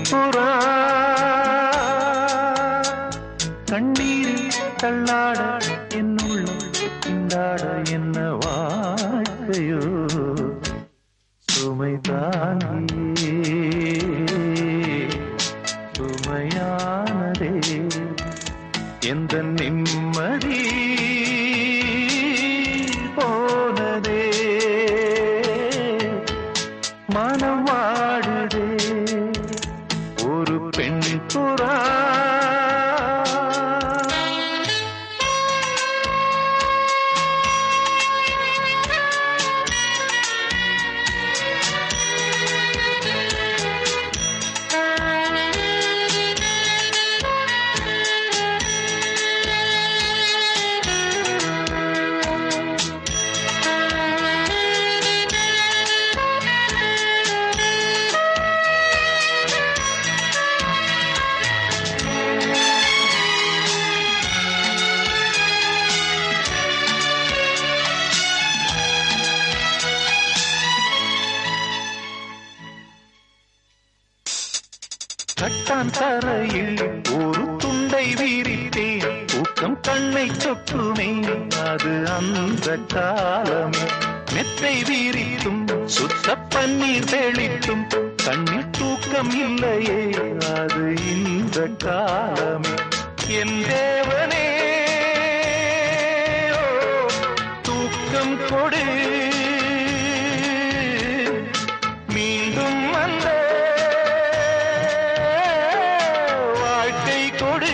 புறா கண்ணீரில் தள்ளாட என்னுள்ளம் திண்டாட என்ன வாழ்க்கையோ சுமை தாங்கி சுமையானதே எந்த நிம்மதி போனதே மனம் வாடுதே ஒரு பெண் புறா கட்டான் தரையில் ஒரு துண்டை வீரித்தேன் தூக்கம் கண்ணை சொட்டுமே அது அந்த காலமே மெத்தை வீரித்தும் சுத்த பன்னீர் தெளித்தும் கண்ணில் தூக்கம் இல்லையே அது இந்த காலமே என் தேவனே ஓ, தூக்கம் கொடு மீண்டும் அந்த வாழ்க்கை கொடு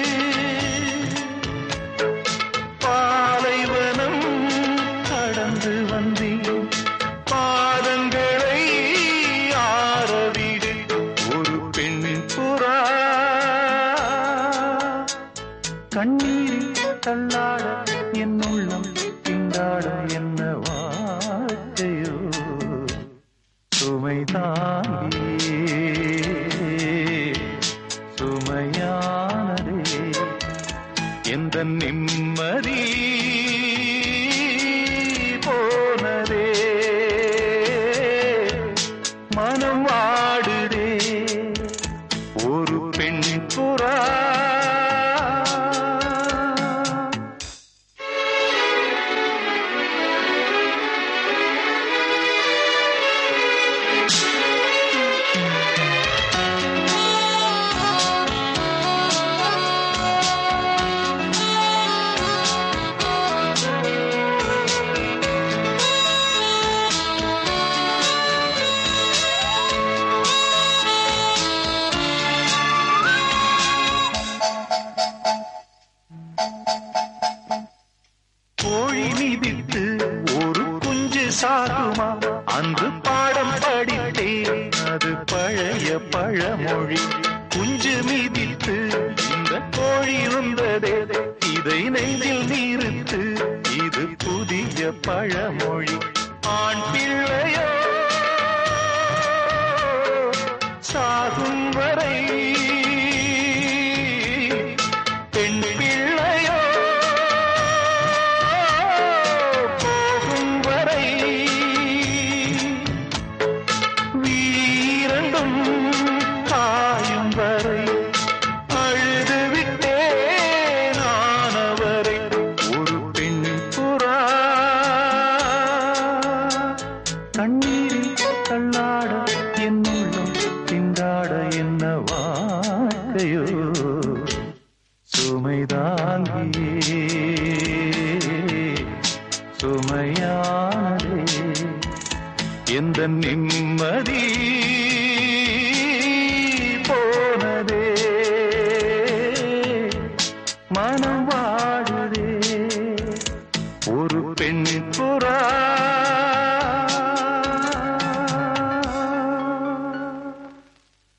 பாலைவனம் கடந்து வந்தேன் பாதங்களை ஆரவிடு ஒரு பெண் புறா கண்ணீரில் தள்ளாட என் உள்ளம் திண்டாட என்ன வாழ்க்கையோ சுமை தாங்கி சுமையானதே எந்த நிம்மதி போனதே மனம் வாடுதே ஒரு பெண் புறா கோழி மிதித்து ஒரு குஞ்சு சாகுமா அன்று பாடம் படித்தேன் அது பழைய பழமொழி குஞ்சு மிதித்து இந்த கோழி இருந்ததே இதை நெஞ்சில் நிறுத்து இது புதிய பழமொழி ஆண் பிள்ளையோ சாகும் வரை பெண் பிள்ளையோ போகும் வரை வீரண்டும் காயும் வரை அழுது விட்டேன் நானவரை ஒரு பெண் புறா கண்ணீரில் தள்ளாட என் உள்ளம் திண்டாட என்ன வாழ்க்கையோ சுமைதாங்கி சுமையானதே எந்த நிம்மதி